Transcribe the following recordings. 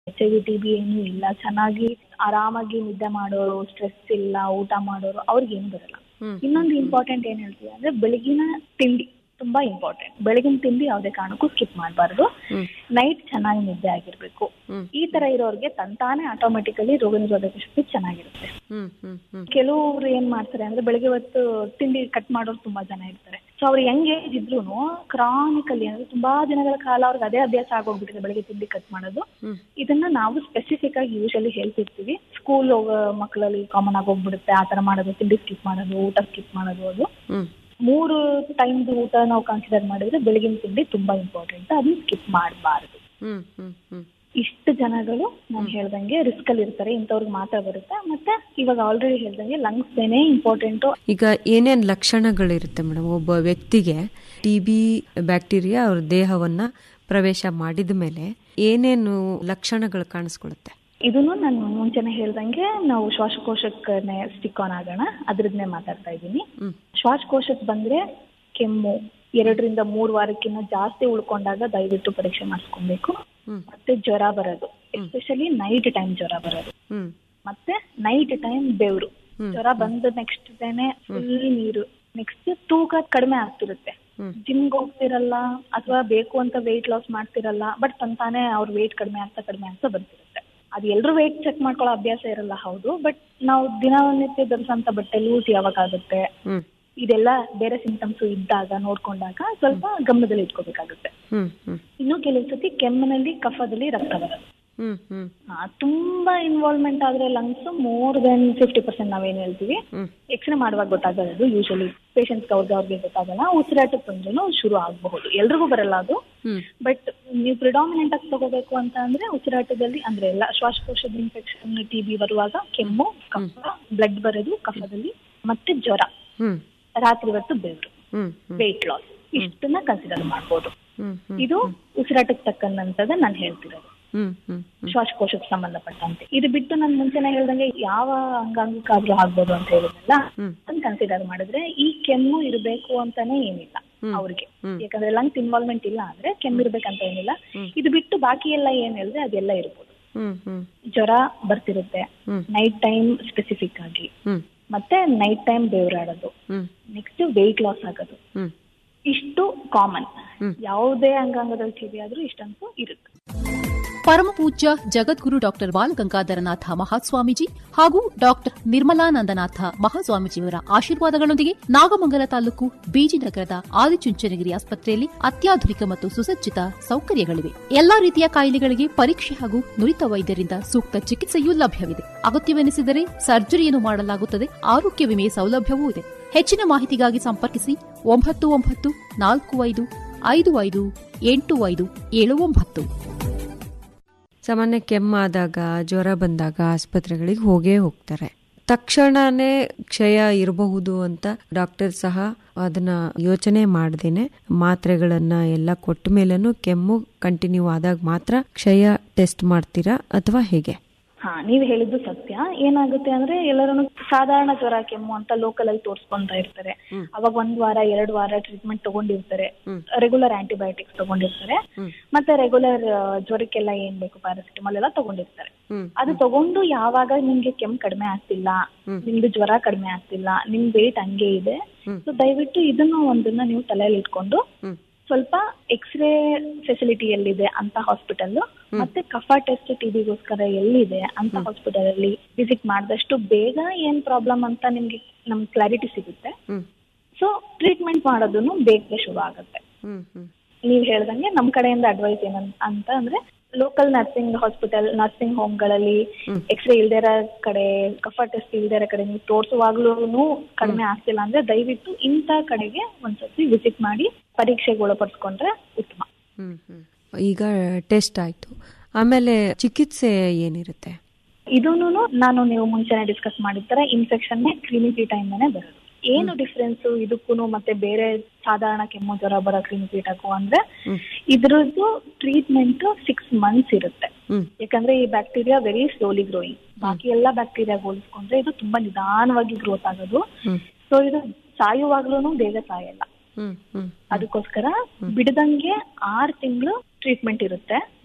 H I V T B ಏನೂ ಇಲ್ಲ ಚೆನ್ನಾಗಿ ಆರಾಮಾಗಿ ನಿದ್ದೆ ಮಾಡೋರು ಸ್ಟ್ರೆಸ್ ಇಲ್ಲ ಊಟ ಮಾಡೋರು ಅವ್ರಿಗೆ ಏನು ಬರಲ್ಲ ಹ್ಮ್. ಇನ್ನೊಂದು ಇಂಪಾರ್ಟೆಂಟ್ ಏನ್ ಹೇಳ್ತೀವಿ ಅಂದ್ರೆ ಬೆಳಗಿನ ತಿಂಡಿ ತುಂಬಾ ಇಂಪಾರ್ಟೆಂಟ್ ಬೆಳಗಿನ ತಿಂಡಿ ಯಾವುದೇ ಕಾರಣಕ್ಕೂ ಸ್ಕಿಪ್ ಮಾಡಬಾರ್ದು ಹ್ಮ್. ನೈಟ್ ಚೆನ್ನಾಗಿ ನಿದ್ದೆ ಆಗಿರ್ಬೇಕು ಹ್ಮ್. ಈ ತರ ಇರೋರಿಗೆ ತಂತಾನೆ ಆಟೋಮೆಟಿಕಲಿ ರೋಗ ನಿರೋಧಕ ಶಕ್ತಿ ಚೆನ್ನಾಗಿರುತ್ತೆ ಹ್ಮ್ ಹ್ಮ್ ಹ್ಮ್ ಕೆಲವರು ಏನ್ ಮಾಡ್ತಾರೆ ಅಂದ್ರೆ ಬೆಳಿಗ್ಗೆ ಹೊತ್ತು ತಿಂಡಿ ಕಟ್ ಮಾಡೋರು ತುಂಬಾ ಜನ ಇರ್ತಾರೆ ಸೊ ಅವ್ರು ಹೆಂಗ್ ಏಜ್ ಇದ್ರು ಕ್ರಾನಿಕಲಿ ಅಂದ್ರೆ ತುಂಬಾ ದಿನಗಳ ಕಾಲ ಅವ್ರಿಗೆ ಅದೇ ಅಭ್ಯಾಸ ಆಗೋಗ್ಬಿಟ್ಟಿದೆ ಬೆಳಿಗ್ಗೆ ತಿಂಡಿ ಕಟ್ ಮಾಡೋದು ಹ್ಮ್. ಇದನ್ನ ನಾವು ಸ್ಪೆಸಿಫಿಕ್ ಆಗಿ ಯೂಶಲಿ ಹೇಳ್ತಿರ್ತೀವಿ ಸ್ಕೂಲ್ ಹೋಗೋ ಮಕ್ಕಳಲ್ಲಿ ಕಾಮನ್ ಆಗಿ ಹೋಗ್ಬಿಡುತ್ತೆ ಆ ತರ ಮಾಡೋದು ತಿಂಡಿ ಸ್ಕಿಪ್ ಮಾಡೋದು ಊಟ ಸ್ಕಿಪ್ ಮಾಡೋದು ಅದು ಹ್ಮ್ ಮೂರು ಟೈಮ್ದು ಊಟ ನಾವು ಕನ್ಸಿಡರ್ ಮಾಡಿದ್ರೆ ಬೆಳಗಿನ ತಿಂಡಿ ತುಂಬಾ ಇಂಪಾರ್ಟೆಂಟ್ ಅದನ್ನ ಸ್ಕಿಪ್ ಮಾಡಬಾರ್ದು ಹ್ಮ್ ಹ್ಮ್ ಹ್ಮ್ ಇಷ್ಟು ಜನಗಳು ನಾನು ಹೇಳ್ದಂಗೆ ರಿಸ್ಕ್ ಅಲ್ಲಿ ಇರ್ತಾರೆ ಇಂಥವ್ರಿಗೆ ಮಾತ್ರ ಬರುತ್ತೆ ಮತ್ತೆ ಇವಾಗ ಆಲ್ರೆಡಿ ಹೇಳ್ದಂಗೆ ಲಂಗ್ಸ್ ಬೇನೆ ಇಂಪಾರ್ಟೆಂಟ್ ಈಗ ಏನೇನ್ ಲಕ್ಷಣಗಳಿರುತ್ತೆ ಮೇಡಮ್ ಒಬ್ಬ ವ್ಯಕ್ತಿಗೆ ಟಿ ಬಿ ಬ್ಯಾಕ್ಟೀರಿಯಾ ಅವ್ರ ದೇಹವನ್ನ ಪ್ರವೇಶ ಮಾಡಿದ ಮೇಲೆ ಏನೇನು ಲಕ್ಷಣಗಳು ಕಾಣಿಸ್ಕೊಳ್ಳುತ್ತೆ ಇದನ್ನು ನಾನು ಮುಂಚೆನೆ ಹೇಳ್ದಂಗೆ ನಾವು ಶ್ವಾಸಕೋಶಕ್ಕೆ ಸ್ಟಿಕ್ ಆನ್ ಆಗೋಣ ಅದ್ರದ್ನೇ ಮಾತಾಡ್ತಾ ಇದ್ದೀನಿ ಹ್ಮ್ ಶ್ವಾಸಕೋಶಕ್ಕೆ ಬಂದ್ರೆ ಕೆಮ್ಮು ಎರಡರಿಂದ ಮೂರು ವಾರಕ್ಕಿಂತ ಜಾಸ್ತಿ ಉಳ್ಕೊಂಡಾಗ ದಯವಿಟ್ಟು ಪರೀಕ್ಷೆ ಮಾಡಿಸ್ಕೊಬೇಕು ಹ್ಮ್ ಮತ್ತೆ ಜ್ವರ ಬರೋದು ಎಸ್ಪೆಷಲಿ ನೈಟ್ ಟೈಮ್ ಜ್ವರ ಬರೋದು ಹ್ಮ್ ಮತ್ತೆ ನೈಟ್ ಟೈಮ್ ಬೆವರು ಹ್ಮ್. ಜ್ವರ ಬಂದ ನೆಕ್ಸ್ಟ್ ಡೇನೆ ಫುಲ್ ನೀರು ನೆಕ್ಸ್ಟ್ ತೂಕ ಕಡಿಮೆ ಆಗ್ತಿರುತ್ತೆ ಹ್ಮ್. ಜಿಮ್ಗೆ ಹೋಗ್ತಿರಲ್ಲ ಅಥವಾ ಬೇಕು ಅಂತ ವೆಯ್ಟ್ ಲಾಸ್ ಮಾಡ್ತಿರಲ್ಲ ಬಟ್ ತಂತಾನೆ ಅವ್ರ ವೆಯ್ಟ್ ಕಡಿಮೆ ಆಗ್ತಾ ಕಡಿಮೆ ಆಗ್ತಾ ಬರ್ತಿರುತ್ತೆ ಅದು ಎಲ್ಲರೂ ವೆಯ್ಟ್ ಚೆಕ್ ಮಾಡ್ಕೊಳ್ಳೋ ಅಭ್ಯಾಸ ಇರಲ್ಲ ಹೌದು ಬಟ್ ನಾವು ದಿನನಿತ್ಯ ಧರಿಸಂತ ಬಟ್ಟೆ ಲೂಸ್ ಯಾವಾಗ ಆಗುತ್ತೆ ಹ್ಮ್ ಇದೆಲ್ಲ ಬೇರೆ ಸಿಂಟಮ್ಸ್ ಇದ್ದಾಗ ನೋಡ್ಕೊಂಡಾಗ ಸ್ವಲ್ಪ ಗಮನದಲ್ಲಿ ಇಟ್ಕೋಬೇಕಾಗುತ್ತೆ ಹ್ಮ್ ಹ್ಮ್ ಇನ್ನು ಕೆಲವು ಸತಿ ಕೆಮ್ಮಿನಲ್ಲಿ ಕಫದಲ್ಲಿ ರಕ್ತ ಬರೋದು ಹ್ಮ್ ಹ್ಮ್ ಆ, ತುಂಬಾ ಇನ್ವಾಲ್ವ್ಮೆಂಟ್ ಆದ್ರೆ lungs more than fifty percent ನಾವೇನ್ ಹೇಳ್ತೀವಿ ಹ್ಮ್ ಎಕ್ಸ್ರೇ ಮಾಡುವಾಗ ಗೊತ್ತಾಗೋದು ಯೂಶಲಿ ಪೇಷಂಟ್ಸ್ ಅವ್ರಿಗೆ ಅವ್ರಿಗೆ ಗೊತ್ತಾಗಲ್ಲ ಉಸಿರಾಟದ ತೊಂದ್ರೆನೂ ಶುರು ಆಗಬಹುದು ಎಲ್ರಿಗೂ ಬರಲ್ಲ ಅದು ಹ್ಮ್ ಬಟ್ ನೀವು ಪ್ರಿಡಾಮಿನೆಂಟ್ ಆಗಿ ತಗೋಬೇಕು ಅಂತ ಅಂದ್ರೆ ಉಸಿರಾಟದಲ್ಲಿ ಅಂದ್ರೆ ಎಲ್ಲ ಶ್ವಾಸಕೋಶದ ಇನ್ಫೆಕ್ಷನ್ ಟಿ ಬಿ ಬರುವಾಗ ಕೆಮ್ಮು ಕಫ ಬ್ಲಡ್ ಬರೋದು ಕಫದಲ್ಲಿ ಮತ್ತೆ ಜ್ವರ ಹ್ಮ್ ರಾತ್ರಿ ಹೊತ್ತು ಬೆವರು ಹ್ಮ್ ಹ್ಮ್ ವೇಟ್ ಲಾಸ್ ಇಷ್ಟನ್ನ ಕನ್ಸಿಡರ್ ಮಾಡ್ಬೋದು ಹ್ಮ್ ಹ್ಮ್ ಇದು ಉಸಿರಾಟಕ್ಕೆ ತಕ್ಕಂತದ ನಾನು ಹೇಳ್ತಿರೋದು ಹ್ಮ್ ಹ್ಮ್ ಶ್ವಾಸಕೋಶಕ್ಕೆ ಸಂಬಂಧಪಟ್ಟಂತೆ ಇದು ಬಿಟ್ಟು ನಾನು ಮುಂಚೆನೆ ಹೇಳ್ದಂಗೆ ಯಾವ ಅಂಗಾಂಗಕ್ಕಾದ್ರೂ ಆಗ್ಬೋದು ಅಂತ ಹೇಳಿದ್ನಲ್ಲ ಹ್ಮ್. ಅದನ್ನ ಕನ್ಸಿಡರ್ ಮಾಡಿದ್ರೆ ಈ ಕೆಮ್ಮು ಇರಬೇಕು ಅಂತಾನೆ ಏನಿಲ್ಲ ಹ್ಮ್. ಅವ್ರಿಗೆ ಹ್ಮ್. ಯಾಕಂದ್ರೆ ಲಂಗ್ಸ್ ಇನ್ವಾಲ್ವ್ಮೆಂಟ್ ಇಲ್ಲ ಅಂದ್ರೆ ಕೆಮ್ಮು ಇರ್ಬೇಕಂತ ಏನಿಲ್ಲ ಹ್ಮ್. ಇದು ಬಿಟ್ಟು ಬಾಕಿ ಎಲ್ಲ ಏನ್ ಹೇಳಿದ್ರೆ ಅದೆಲ್ಲ ಇರ್ಬೋದು ಹ್ಮ್ ಹ್ಮ್ ಜ್ವರ ಬರ್ತಿರುತ್ತೆ ಹ್ಮ್. ನೈಟ್ ಟೈಮ್ ಸ್ಪೆಸಿಫಿಕ್ ಆಗಿ ಹ್ಮ್ ಮತ್ತೆ ನೈಟ್ ಟೈಮ್ ಬೆವರಾಡೋದು ಹ್ಮ್ ನೆಕ್ಸ್ಟ್ ವೆಯ್ಟ್ ಲಾಸ್ ಆಗೋದು ಹ್ಮ್ ಇಷ್ಟು ಕಾಮನ್ ಹ್ಮ್. ಯಾವುದೇ ಅಂಗಾಂಗದಲ್ಲಿ ಟಿವಿ ಆದ್ರೂ ಇಷ್ಟಂತೂ ಇರುತ್ತೆ ಪರಮಪೂಜ್ಯ ಜಗದ್ಗುರು ಡಾಕ್ಟರ್ ಬಾಲಗಂಗಾಧರನಾಥ ಮಹಾಸ್ವಾಮೀಜಿ ಹಾಗೂ ಡಾಕ್ಟರ್ ನಿರ್ಮಲಾನಂದನಾಥ ಮಹಾಸ್ವಾಮೀಜಿಯವರ ಆಶೀರ್ವಾದಗಳೊಂದಿಗೆ ನಾಗಮಂಗಲ ತಾಲೂಕು ಬೀಜಿನಗರದ ಆದಿಚುಂಚನಗಿರಿ ಆಸ್ಪತ್ರೆಯಲ್ಲಿ ಅತ್ಯಾಧುನಿಕ ಮತ್ತು ಸುಸಜ್ಜಿತ ಸೌಕರ್ಯಗಳಿವೆ ಎಲ್ಲಾ ರೀತಿಯ ಕಾಯಿಲೆಗಳಿಗೆ ಪರೀಕ್ಷೆ ಹಾಗೂ ನುರಿತ ವೈದ್ಯರಿಂದ ಸೂಕ್ತ ಚಿಕಿತ್ಸೆಯೂ ಲಭ್ಯವಿದೆ ಅಗತ್ಯವೆನಿಸಿದರೆ ಸರ್ಜರಿಯನ್ನು ಮಾಡಲಾಗುತ್ತದೆ ಆರೋಗ್ಯ ವಿಮೆ ಸೌಲಭ್ಯವೂ ಇದೆ ಹೆಚ್ಚಿನ ಮಾಹಿತಿಗಾಗಿ ಸಂಪರ್ಕಿಸಿ ಒಂಬತ್ತು ಒಂಬತ್ತು ನಾಲ್ಕು ಐದು ಐದು ಐದು ಎಂಟು ಐದು ಏಳು ಒಂಬತ್ತು ಸಾಮಾನ್ಯ ಕೆಮ್ಮಾದಾಗ ಜ್ವರ ಬಂದಾಗ ಆಸ್ಪತ್ರೆಗಳಿಗೆ ಹೋಗೇ ಹೋಗ್ತಾರೆ ತಕ್ಷಣನೇ ಕ್ಷಯ ಇರಬಹುದು ಅಂತ ಡಾಕ್ಟರ್ ಸಹ ಅದನ್ನ ಯೋಚನೆ ಮಾಡ್ದೇನೆ ಮಾತ್ರೆಗಳನ್ನ ಎಲ್ಲ ಕೊಟ್ಟ ಮೇಲೂ ಕೆಮ್ಮು ಕಂಟಿನ್ಯೂ ಆದಾಗ ಮಾತ್ರ ಕ್ಷಯ ಟೆಸ್ಟ್ ಮಾಡ್ತೀರಾ ಅಥವಾ ಹೇಗೆ ಹಾ ನೀವ್ ಹೇಳಿದ್ದು ಸತ್ಯ ಏನಾಗುತ್ತೆ ಅಂದ್ರೆ ಎಲ್ಲರೂ ಸಾಧಾರಣ ಜ್ವರ ಕೆಮ್ಮು ಅಂತ ಲೋಕಲ್ ಅಲ್ಲಿ ತೋರ್ಸ್ಕೊಂತ ಇರ್ತಾರೆ ಹ್ಮ್. ಅವಾಗ ಒಂದ್ ವಾರ ಎರಡ್ ವಾರ ಟ್ರೀಟ್ಮೆಂಟ್ ತಗೊಂಡಿರ್ತಾರೆ ಹ್ಮ್. ರೆಗ್ಯುಲರ್ ಆಂಟಿಬಯೋಟಿಕ್ಸ್ ತಗೊಂಡಿರ್ತಾರೆ ಹ್ಮ್. ಮತ್ತೆ ರೆಗ್ಯುಲರ್ ಜ್ವರಕ್ಕೆಲ್ಲ ಏನ್ ಬೇಕು ಪ್ಯಾರಾಸಿಟಮಾಲ್ ಎಲ್ಲ ತಗೊಂಡಿರ್ತಾರೆ ಹ್ಮ್ ಅದು ತಗೊಂಡು ಯಾವಾಗ ನಿಮ್ಗೆ ಕೆಮ್ಮು ಕಡಿಮೆ ಆಗ್ತಿಲ್ಲ ಹ್ಮ್. ನಿಮ್ದು ಜ್ವರ ಕಡಿಮೆ ಆಗ್ತಿಲ್ಲ ನಿಮ್ ವೇಟ್ ಹಂಗೆ ಇದೆ ಹ್ಮ್. ಸೊ ದಯವಿಟ್ಟು ಇದನ್ನು ಒಂದನ್ನ ನೀವು ತಲೆಯಲ್ಲಿ ಇಟ್ಕೊಂಡು ಹ್ಮ್ ಸ್ವಲ್ಪ ಎಕ್ಸ್ರೇ ಫೆಸಿಲಿಟಿ ಎಲ್ಲಿದೆ ಅಂತ ಹಾಸ್ಪಿಟಲ್ ಮತ್ತೆ ಕಫ ಟೆಸ್ಟ್ ಟಿಬಿಗೋಸ್ಕರ ಎಲ್ಲಿದೆ ಅಂತ ಹಾಸ್ಪಿಟಲ್ ಅಲ್ಲಿ ವಿಸಿಟ್ ಮಾಡಿದಷ್ಟು ಬೇಗ ಏನ್ ಪ್ರಾಬ್ಲಮ್ ಅಂತ ನಿಮ್ಗೆ ನಮ್ ಕ್ಲಾರಿಟಿ ಸಿಗುತ್ತೆ ಹ್ಮ್ ಸೊ ಟ್ರೀಟ್ಮೆಂಟ್ ಮಾಡೋದನ್ನು ಬೇಗ ಶುರು ಆಗುತ್ತೆ ಹ್ಮ್ ಹ್ಮ್ ನೀವ್ ಹೇಳ್ದಂಗೆ ನಮ್ ಕಡೆಯಿಂದ ಅಡ್ವೈಸ್ ಏನಂತ ಅಂತ ಅಂದ್ರೆ ಲೋಕಲ್ ನರ್ಸಿಂಗ್ ಹಾಸ್ಪಿಟಲ್ ನರ್ಸಿಂಗ್ ಹೋಮ್ಗಳಲ್ಲಿ ಎಕ್ಸ್ರೇ ಇಲ್ದೇ ಇರೋ ಕಡೆ ಕಫ ಟೆಸ್ಟ್ ಇಲ್ದೇ ಇರೋ ಕಡೆ ನೀವು ತೋರಿಸುವಾಗ್ಲೂ ಕಡಿಮೆ ಆಗ್ತಿಲ್ಲ ಅಂದ್ರೆ ದಯವಿಟ್ಟು ಇಂಥ ಕಡೆಗೆ ಒಂದ್ಸತಿ ವಿಸಿಟ್ ಮಾಡಿ ಪರೀಕ್ಷೆಗೆ ಒಳಪಡಿಸ್ಕೊಂಡ್ರೆ ಉತ್ತಮ ಹ್ಮ್ ಹ್ಮ್ ಈಗ ಟೆಸ್ಟ್ ಆಯ್ತು ಆಮೇಲೆ ಚಿಕಿತ್ಸೆ ಏನಿರುತ್ತೆ ಇದೂನು ನಾನು ನೀವು ಮುಂಚೆನೆ ಡಿಸ್ಕಸ್ ಮಾಡಿದ ತರ ಇನ್ಫೆಕ್ಷನ್ ಕ್ಲಿನಿಕೀಟ ಇಂದಾನೆ ಬರೋದು ಏನು ಡಿಫ್ರೆನ್ಸ್ ಇದಕ್ಕೂ ಮತ್ತೆ ಬೇರೆ ಸಾಧಾರಣ ಕೆಮ್ಮು ಜ್ವರ ಬರೋ ಕ್ಲಿನಿಕೀಟಕ್ಕೂ ಅಂದ್ರೆ ಹ್ಮ್. ಇದ್ರದ್ದು ಟ್ರೀಟ್ಮೆಂಟ್ ಸಿಕ್ಸ್ ಮಂತ್ಸ್ ಇರುತ್ತೆ ಹ್ಮ್ ಯಾಕಂದ್ರೆ ಈ ಬ್ಯಾಕ್ಟೀರಿಯಾ ವೆರಿ ಸ್ಲೋಲಿ ಗ್ರೋಯಿಂಗ್ ಬಾಕಿ ಎಲ್ಲ ಬ್ಯಾಕ್ಟೀರಿಯಾ ಹೋಲಿಸ್ಕೊಂಡ್ರೆ ಇದು ತುಂಬಾ ನಿಧಾನವಾಗಿ ಗ್ರೋತ್ ಆಗೋದು ಹ್ಮ್ ಸೊ ಇದು ಸಾಯುವಾಗ್ಲೂ ಬೇಗ ಸಾಯಲ್ಲ ಹ್ಮ್ ಹ್ಮ್ ಅದಕ್ಕೋಸ್ಕರ ಬಿಡದಂಗೆ ಆರ್ ತಿಂಗಳು ಟ್ರೀಟ್ಮೆಂಟ್ ಇರುತ್ತೆ ಹ್ಮ್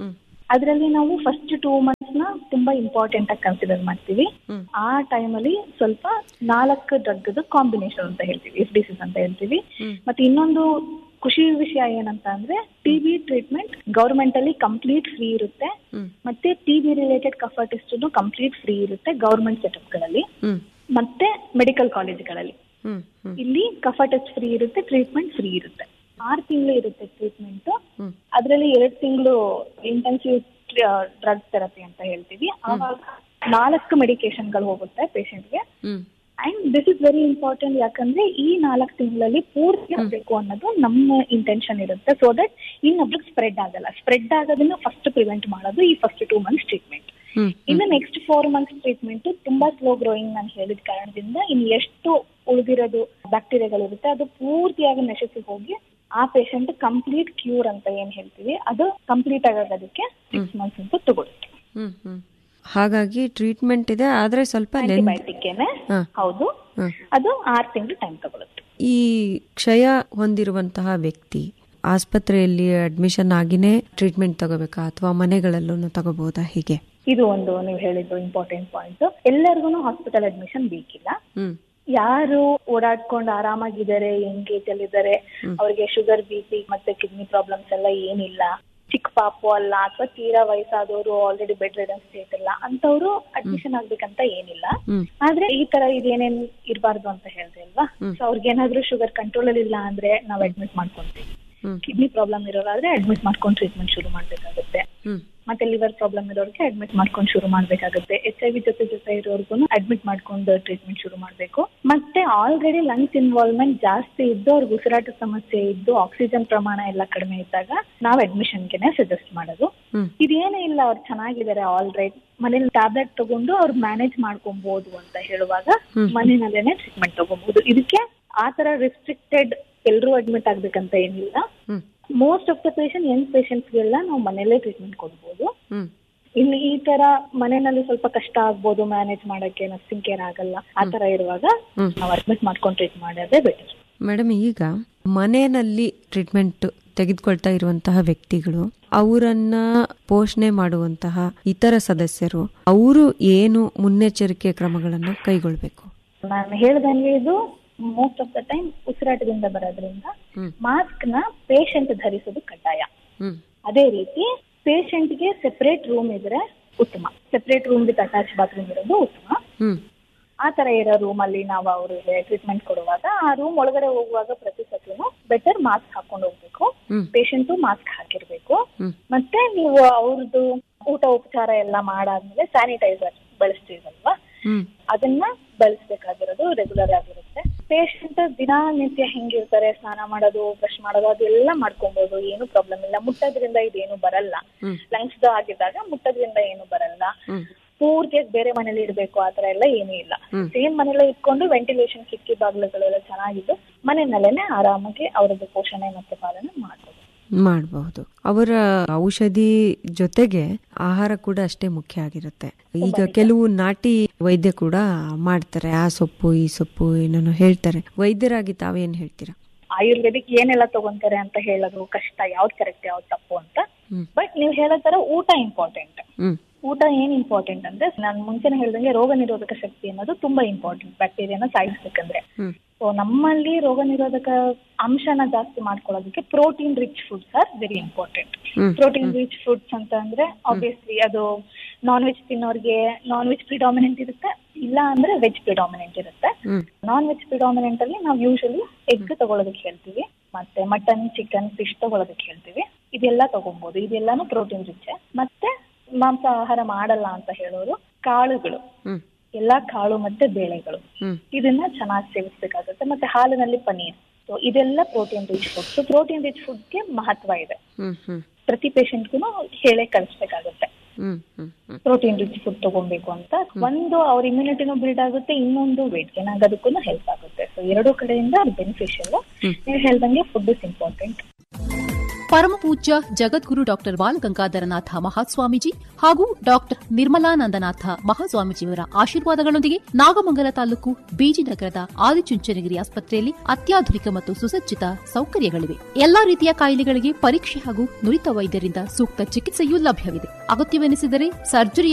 ಅದರಲ್ಲಿ ನಾವು ಫಸ್ಟ್ ಟೂ ಮಂತ್ಸ್ ನ ತುಂಬಾ ಇಂಪಾರ್ಟೆಂಟ್ ಆಗಿ ಕನ್ಸಿಡರ್ ಮಾಡ್ತೀವಿ ಹ್ಮ್. ಆ ಟೈಮಲ್ಲಿ ಸ್ವಲ್ಪ ನಾಲ್ಕು ಡ್ರಗ್ದು ಕಾಂಬಿನೇಷನ್ ಅಂತ ಹೇಳ್ತೀವಿ ಎಫ್ ಡಿಸಿಸ್ ಅಂತ ಹೇಳ್ತೀವಿ ಹ್ಮ್. ಮತ್ತೆ ಇನ್ನೊಂದು ಖುಷಿ ವಿಷಯ ಏನಂತ ಅಂದ್ರೆ ಟಿ ಬಿ ಟ್ರೀಟ್ಮೆಂಟ್ ಗೌರ್ಮೆಂಟ್ ಅಲ್ಲಿ ಕಂಪ್ಲೀಟ್ ಫ್ರೀ ಇರುತ್ತೆ ಹ್ಮ್ ಮತ್ತೆ ಟಿ ಬಿ ರಿಲೇಟೆಡ್ ಕಫ ಟೆಸ್ಟ್ ಕಂಪ್ಲೀಟ್ ಫ್ರೀ ಇರುತ್ತೆ ಗೌರ್ಮೆಂಟ್ ಸೆಟಪ್ಗಳಲ್ಲಿ ಹ್ಮ್ ಮತ್ತೆ ಮೆಡಿಕಲ್ ಕಾಲೇಜ್ಗಳಲ್ಲಿ ಹ್ಮ್ ಹ್ಮ್ ಇಲ್ಲಿ ಕಫ ಟೆಸ್ಟ್ ಫ್ರೀ ಇರುತ್ತೆ ಟ್ರೀಟ್ಮೆಂಟ್ ಫ್ರೀ ಇರುತ್ತೆ ಆರು ತಿಂಗಳು ಇರುತ್ತೆ ಟ್ರೀಟ್ಮೆಂಟ್ ಹ್ಮ್ ಅದರಲ್ಲಿ ಎರಡು ತಿಂಗಳು ಇಂಟೆನ್ಸಿವ್ ಡ್ರಗ್ ಥೆರಪಿ ಅಂತ ಹೇಳ್ತೀವಿ ಆವಾಗ ನಾಲ್ಕು ಮೆಡಿಕೇಶನ್ಗಳು ಹೋಗುತ್ತೆ ಪೇಷಂಟ್ಗೆ ಹ್ಮ್ and this is very important ಯಾಕಂದ್ರೆ ಈ ನಾಲ್ಕು ತಿಂಗಳಲ್ಲಿ ಪೂರ್ತಿ ಆಗಬೇಕು ಅನ್ನೋದು ನಮ್ಮ ಇಂಟೆನ್ಷನ್ ಇರುತ್ತೆ ಸೊ ದಟ್ ಇನ್ನೊಬ್ರಿಗೆ ಸ್ಪ್ರೆಡ್ ಆಗಲ್ಲ ಸ್ಪ್ರೆಡ್ ಆಗೋದನ್ನ ಫಸ್ಟ್ ಪ್ರಿವೆಂಟ್ ಮಾಡೋದು ಈ ಫಸ್ಟ್ ಟೂ ಮಂತ್ಸ್ ಟ್ರೀಟ್ಮೆಂಟ್ ಹ್ಮ್ ಇನ್ನು ನೆಕ್ಸ್ಟ್ ಫೋರ್ ಮಂತ್ಸ್ ಟ್ರೀಟ್ಮೆಂಟ್ ತುಂಬಾ ಸ್ಲೋ ಗ್ರೋಯಿಂಗ್ ನಾನು ಹೇಳಿದ ಕಾರಣದಿಂದ ಇನ್ನು ಎಷ್ಟು ಉಳಿದಿರೋದು ಬ್ಯಾಕ್ಟೀರಿಯಾಗಳಿರುತ್ತೆ ಅದು ಪೂರ್ತಿಯಾಗಿ ನಶಿಸಿ ಹೋಗಿ ಆ ಪೇಷಂಟ್ ಕಂಪ್ಲೀಟ್ ಕ್ಯೂರ್ ಅಂತ ಏನ್ ಹೇಳ್ತೀವಿ ಅದು ಕಂಪ್ಲೀಟ್ ಆಗೋದಕ್ಕೆ ಸಿಕ್ಸ್ ಮಂತ್ಸ್ ಅಂತ ತಗೊಳುತ್ತೆ ಹ್ಮ್ ಹ್ಮ್ ಹಾಗಾಗಿ ಟ್ರೀಟ್ಮೆಂಟ್ ಇದೆ ಆದ್ರೆ ಸ್ವಲ್ಪ ಲೆಂತ್ ಆಂಟಿಬಯೋಟಿಕ್ಗೆನೆ ಹಾ. ಹೌದು ಹಾ. ಅದು ಆರು ತಿಂಗಳು ಟೈಮ್ ತಗೊಳುತ್ತೆ ಈ ಕ್ಷಯ ಹೊಂದಿರುವಂತಹ ವ್ಯಕ್ತಿ ಆಸ್ಪತ್ರೆಯಲ್ಲಿ ಅಡ್ಮಿಷನ್ ಆಗಿನೇ ಟ್ರೀಟ್ಮೆಂಟ್ ತಗೋಬೇಕಾ ಅಥವಾ ಮನೆಗಳಲ್ಲೂ ತಗೋಬಹುದಾ ಹೀಗೆ ಇದು ಒಂದು ನೀವು ಹೇಳಿದ್ದು ಇಂಪಾರ್ಟೆಂಟ್ ಪಾಯಿಂಟ್ ಎಲ್ಲರಿಗೂ ಹಾಸ್ಪಿಟಲ್ ಅಡ್ಮಿಷನ್ ಬೇಕಿಲ್ಲ ಹ್ಮ್ ಯಾರು ಓಡಾಡ್ಕೊಂಡು ಆರಾಮಾಗಿದ್ದಾರೆ ಎಂಗೇಜ್ ಅಲ್ಲಿ ಇದ್ದಾರೆ ಅವ್ರಿಗೆ ಶುಗರ್ ಬಿ ಪಿ ಮತ್ತೆ ಕಿಡ್ನಿ ಪ್ರಾಬ್ಲಮ್ಸ್ ಎಲ್ಲ ಏನಿಲ್ಲ ಚಿಕ್ಕ ಪಾಪು ಅಲ್ಲ ಅಥವಾ ತೀರಾ ವಯಸ್ಸಾದವರು ಆಲ್ರೆಡಿ ಬೆಡ್ ರಿಡನ್ ಸ್ಟೇಟ್ ಇಲ್ಲ ಅಂತವ್ರು ಅಡ್ಮಿಷನ್ ಆಗ್ಬೇಕಂತ ಏನಿಲ್ಲ ಹ್ಮ್ ಆದ್ರೆ ಈ ತರ ಇದೇನೇನ್ ಇರಬಾರ್ದು ಅಂತ ಹೇಳ್ದೆ ಅಲ್ವಾ ಸೊ ಅವ್ರಿಗೆ ಏನಾದ್ರೂ ಶುಗರ್ ಕಂಟ್ರೋಲ್ ಅಲ್ಲಿ ಇಲ್ಲ ಅಂದ್ರೆ ನಾವ್ ಅಡ್ಮಿಟ್ ಮಾಡ್ಕೊಂತೀವಿ ಹ್ಮ್ ಕಿಡ್ನಿ ಪ್ರಾಬ್ಲಮ್ ಇರೋರಾದ್ರೆ ಅಡ್ಮಿಟ್ ಮಾಡ್ಕೊಂಡು ಟ್ರೀಟ್ಮೆಂಟ್ ಶುರು ಮಾಡ್ಬೇಕಾಗುತ್ತೆ ಹ್ಮ್ ಮತ್ತೆ ಲಿವರ್ ಪ್ರಾಬ್ಲಮ್ ಇರೋರಿಗೆ ಅಡ್ಮಿಟ್ ಮಾಡ್ಕೊಂಡು ಶುರು ಮಾಡ್ಬೇಕಾಗುತ್ತೆ ಎಚ್ ಐ ವಿ ಜೊತೆ ಜೊತೆ ಇರೋರ್ಗು ಅಡ್ಮಿಟ್ ಮಾಡ್ಕೊಂಡು ಟ್ರೀಟ್ಮೆಂಟ್ ಶುರು ಮಾಡಬೇಕು ಮತ್ತೆ ಆಲ್ರೆಡಿ ಲಂಗ್ಸ್ ಇನ್ವಾಲ್ವ್ಮೆಂಟ್ ಜಾಸ್ತಿ ಇದ್ದು ಅವ್ರಿಗೆ ಉಸಿರಾಟ ಸಮಸ್ಯೆ ಇದ್ದು ಆಕ್ಸಿಜನ್ ಪ್ರಮಾಣ ಎಲ್ಲ ಕಡಿಮೆ ಇದ್ದಾಗ ನಾವು ಅಡ್ಮಿಷನ್ಗೆನೆ ಸಜೆಸ್ಟ್ ಮಾಡೋದು ಹ್ಮ್ ಇದೇನೇ ಇಲ್ಲ ಅವ್ರು ಚೆನ್ನಾಗಿದ್ದಾರೆ ಆಲ್ರೈಟ್ ಮನೇಲಿ ಟ್ಯಾಬ್ಲೆಟ್ ತಗೊಂಡು ಅವ್ರು ಮ್ಯಾನೇಜ್ ಮಾಡ್ಕೊಬಹುದು ಅಂತ ಹೇಳುವಾಗ ಹ್ಮ್. ಮನೆಯಲ್ಲೇನೆ ಟ್ರೀಟ್ಮೆಂಟ್ ತಗೋಬಹುದು ಇದಕ್ಕೆ ಆ ತರ ರಿಸ್ಟ್ರಿಕ್ಟೆಡ್ ಎಲ್ಲರೂ ಅಡ್ಮಿಟ್ ಆಗ್ಬೇಕಂತ ಏನಿಲ್ಲ ಹ್ಮ್ most of the patient young ಪೇಷಂಟ್ಸ್ಗೆಲ್ಲ ನಾವು ಮನೆಯಲ್ಲೇ ಟ್ರೀಟ್ಮೆಂಟ್ ಕೊಡ್ಬೋದು ಹ್ಮ್ ಇನ್ನು ಈ ತರ ಮನೆಯಲ್ಲಿ ಸ್ವಲ್ಪ ಕಷ್ಟ ಆಗ್ಬೋದು ಮ್ಯಾನೇಜ್ ಮಾಡಕ್ಕೆ ನರ್ಸಿಂಗ್ ಕೇರ್ ಆಗಲ್ಲ ಆ ತರ ಇರುವಾಗ ಹ್ಮ್. ನಾವು ಅಡ್ಮಿಟ್ ಮಾಡ್ಕೊಂಡು ಟ್ರೀಟ್ ಮಾಡೋದೇ ಬೆಟರ್ ಮೇಡಮ್ ಈಗ ಮನೆಯಲ್ಲಿ ಟ್ರೀಟ್ಮೆಂಟ್ ತೆಗೆದುಕೊಳ್ತಾ ಇರುವಂತಹ ವ್ಯಕ್ತಿಗಳು ಅವರನ್ನ ಪೋಷಣೆ ಮಾಡುವಂತಹ ಇತರ ಸದಸ್ಯರು ಅವರು ಏನು ಮುನ್ನೆಚ್ಚರಿಕೆ ಕ್ರಮಗಳನ್ನು ಕೈಗೊಳ್ಬೇಕು ನಾನು ಹೇಳ್ದಂಗೆ ಇದು ಮೋಸ್ಟ್ ಆಫ್ ದ ಟೈಮ್ ಉಸಿರಾಟದಿಂದ ಬರೋದ್ರಿಂದ ಹ್ಮ್ ಮಾಸ್ಕ್ ನ ಪೇಷಂಟ್ ಧರಿಸೋದು ಕಡ್ಡಾಯ ಹ್ಮ್ ಅದೇ ರೀತಿ patient ಗೆ ಸೆಪರೇಟ್ ರೂಮ್ ಇದ್ರೆ ಉತ್ತಮ separate room with attach bathroom ಇರೋದು ಉತ್ತಮ ಹ್ಮ್ ಆ ತರ ಇರೋ ರೂಮ್ ಅಲ್ಲಿ ನಾವು ಅವರಿಗೆ ಟ್ರೀಟ್ಮೆಂಟ್ ಕೊಡುವಾಗ ಆ ರೂಮ್ ಒಳಗಡೆ ಹೋಗುವಾಗ ಪ್ರತಿ ಸತಿನೂ ಬೆಟರ್ ಮಾಸ್ಕ್ ಹಾಕೊಂಡು ಹೋಗ್ಬೇಕು ಹ್ಮ್ ಪೇಷಂಟು ಮಾಸ್ಕ್ ಹಾಕಿರ್ಬೇಕು ಹ್ಮ್ ಮತ್ತೆ ನೀವು ಅವ್ರದ್ದು ಊಟ ಉಪಚಾರ ಎಲ್ಲ ಮಾಡಾದ್ಮೇಲೆ ಸ್ಯಾನಿಟೈಸರ್ ಬಳಸ್ತೀವಲ್ವಾ ಹ್ಮ್ ಅದನ್ನ ಬಳಸ್ಬೇಕಾಗಿರೋದು ರೆಗ್ಯುಲರ್ ಆಗಿರುತ್ತೆ ಪೇಷಂಟ್ ದಿನನಿತ್ಯ ಹೆಂಗಿರ್ತಾರೆ ಸ್ನಾನ ಮಾಡೋದು ಬ್ರಷ್ ಮಾಡೋದು ಅದೆಲ್ಲ ಮಾಡ್ಕೊಬಹುದು ಏನು ಪ್ರಾಬ್ಲಮ್ ಇಲ್ಲ ಮುಟ್ಟೋದ್ರಿಂದ ಇದೇನು ಬರಲ್ಲ ಹ್ಮ್ ಲಂಗ್ಸ್ ಆಗಿದ್ದಾಗ ಮುಟ್ಟೋದ್ರಿಂದ ಏನು ಬರಲ್ಲ ಹ್ಮ್ ಪೂರ್ತಿಯಾಗಿ ಬೇರೆ ಮನೇಲಿ ಇಡ್ಬೇಕು ಆತರ ಎಲ್ಲ ಏನೂ ಇಲ್ಲ ಹ್ಮ್. ಸೇಮ್ ಮನೇಲೆ ಇಟ್ಕೊಂಡು ವೆಂಟಿಲೇಷನ್ ಕಿಟಕಿ ಬಾಗಿಲುಗಳೆಲ್ಲ ಚೆನ್ನಾಗಿದ್ದು ಮನೆಯಲ್ಲೇನೆ ಆರಾಮಾಗಿ ಅವರದ್ದು ಪೋಷಣೆ ಮತ್ತೆ ಪಾಲನೆ ಮಾಡ್ಬೋದು ಮಾಡಬಹುದು ಅವರ ಔಷಧಿ ಜೊತೆಗೆ ಆಹಾರ ಕೂಡ ಅಷ್ಟೇ ಮುಖ್ಯ ಆಗಿರುತ್ತೆ ಈಗ ಕೆಲವು ನಾಟಿ ವೈದ್ಯ ಕೂಡ ಮಾಡ್ತಾರೆ ಆ ಸೊಪ್ಪು ಈ ಸೊಪ್ಪು ಏನೇನೋ ಹೇಳ್ತಾರೆ ವೈದ್ಯರಾಗಿ ತಾವೇನ್ ಹೇಳ್ತೀರಾ ಆಯುರ್ವೇದಿಕ್ ಏನೆಲ್ಲ ತಗೊಂತಾರೆ ಅಂತ ಹೇಳೋದು ಕಷ್ಟ ಯಾವ್ದು ಕರೆಕ್ಟ್ ಯಾವ್ದು ತಪ್ಪು ಅಂತ ಹ್ಮ್ ಬಟ್ ನೀವು ಹೇಳೋ ತರ ಊಟ ಇಂಪಾರ್ಟೆಂಟ್ ಹ್ಮ್ ಊಟ ಏನ್ ಇಂಪಾರ್ಟೆಂಟ್ ಅಂದ್ರೆ ನಾನು ಮುಂಚೆನೆ ಹೇಳ್ದಂಗೆ ರೋಗ ನಿರೋಧಕ ಶಕ್ತಿ ಅನ್ನೋದು ತುಂಬಾ ಇಂಪಾರ್ಟೆಂಟ್ ಬ್ಯಾಕ್ಟೀರಿಯಾನ ಸಾಯಿಸ್ಬೇಕಂದ್ರೆ ಹ್ಮ್ ಸೊ ನಮ್ಮಲ್ಲಿ ರೋಗ ನಿರೋಧಕ ಅಂಶನ ಜಾಸ್ತಿ ಮಾಡ್ಕೊಳ್ಳೋದಕ್ಕೆ protein rich foods are very important ಹ್ಮ್. ಪ್ರೋಟೀನ್ ರಿಚ್ ಫುಡ್ಸ್ ಅಂತ ಅಂದ್ರೆ ಆಬ್ವಿಯಸ್ಲಿ ಅದು ನಾನ್ ವೆಜ್ ತಿನ್ನೋರ್ಗೆ ನಾನ್ ವೆಜ್ ಪ್ರಿಡಾಮಿನೆಂಟ್ ಇರುತ್ತೆ ಇಲ್ಲ ಅಂದ್ರೆ ವೆಜ್ ಪ್ರಿಡಾಮಿನೆಂಟ್ ಇರುತ್ತೆ ಹ್ಮ್ ನಾನ್ ವೆಜ್ ಪ್ರಿಡಾಮಿನೆಂಟ್ ಅಲ್ಲಿ ನಾವು ಯೂಶಲಿ ಎಗ್ ತಗೊಳೋದಕ್ಕೆ ಹೇಳ್ತೀವಿ ಮತ್ತೆ ಮಟನ್ ಚಿಕನ್ ಫಿಶ್ ತಗೊಳೋದಕ್ಕೆ ಹೇಳ್ತೀವಿ ಇದೆಲ್ಲ ತಗೊಬಹುದು ಇದೆಲ್ಲಾನು ಪ್ರೋಟೀನ್ ರಿಚ್ ಮತ್ತೆ ಮಾಂಸಾಹಾರ ಮಾಡಲ್ಲ ಅಂತ ಹೇಳೋರು ಕಾಳುಗಳು ಹ್ಮ್ ಎಲ್ಲಾ ಕಾಳು ಮತ್ತೆ ಬೇಳೆಗಳು ಹ್ಮ್ ಇದನ್ನ ಚೆನ್ನಾಗಿ ಸೇವಿಸಬೇಕಾಗುತ್ತೆ ಮತ್ತೆ ಹಾಲಿನಲ್ಲಿ ಪನೀರ್ ಸೊ ಇದೆಲ್ಲ protein rich food so protein rich ಫುಡ್ಗೆ ಮಹತ್ವ ಇದೆ ಹ್ಮ್ ಹ್ಮ್ ಪ್ರತಿ ಪೇಷಂಟ್ಗೂ ಹೇಳೇ ಕಳಿಸ್ಬೇಕಾಗುತ್ತೆ ಹ್ಮ್ ಹ್ಮ್ ಹ್ಮ್ ಪ್ರೋಟೀನ್ ರಿಚ್ ಫುಡ್ ತಗೊಬೇಕು ಅಂತ ಒಂದು ಅವ್ರ ಇಮ್ಯುನಿಟಿನೂ ಬಿಲ್ಡ್ ಆಗುತ್ತೆ ಇನ್ನೊಂದು ವೇಟ್ ಗೇನ್ ಆಗೋದಕ್ಕೂ ಹೆಲ್ಪ್ ಆಗುತ್ತೆ ಸೊ ಎರಡು ಕಡೆಯಿಂದ ಅದು ಬೆನಿಫಿಷಿಯಲ್ ನೀವು ಹೇಳ್ದಂಗೆ ಫುಡ್ ಇಸ್ ಇಂಪಾರ್ಟೆಂಟ್ ಪರಮಪೂಜ್ಯ ಜಗದ್ಗುರು ಡಾಕ್ಟರ್ ಬಾಲಗಂಗಾಧರನಾಥ ಮಹಾಸ್ವಾಮೀಜಿ ಹಾಗೂ ಡಾಕ್ಟರ್ ನಿರ್ಮಲಾನಂದನಾಥ ಮಹಾಸ್ವಾಮೀಜಿಯವರ ಆಶೀರ್ವಾದಗಳೊಂದಿಗೆ ನಾಗಮಂಗಲ ತಾಲೂಕು ಬೀಜಿನಗರದ ಆದಿಚುಂಚನಗಿರಿ ಆಸ್ಪತ್ರೆಯಲ್ಲಿ ಅತ್ಯಾಧುನಿಕ ಮತ್ತು ಸುಸಜ್ಜಿತ ಸೌಕರ್ಯಗಳಿವೆ ಎಲ್ಲಾ ರೀತಿಯ ಕಾಯಿಲೆಗಳಿಗೆ ಪರೀಕ್ಷೆ ಹಾಗೂ ನುರಿತ ವೈದ್ಯರಿಂದ ಸೂಕ್ತ ಚಿಕಿತ್ಸೆಯೂ ಲಭ್ಯವಿದೆ ಅಗತ್ಯವೆನಿಸಿದರೆ ಸರ್ಜರಿ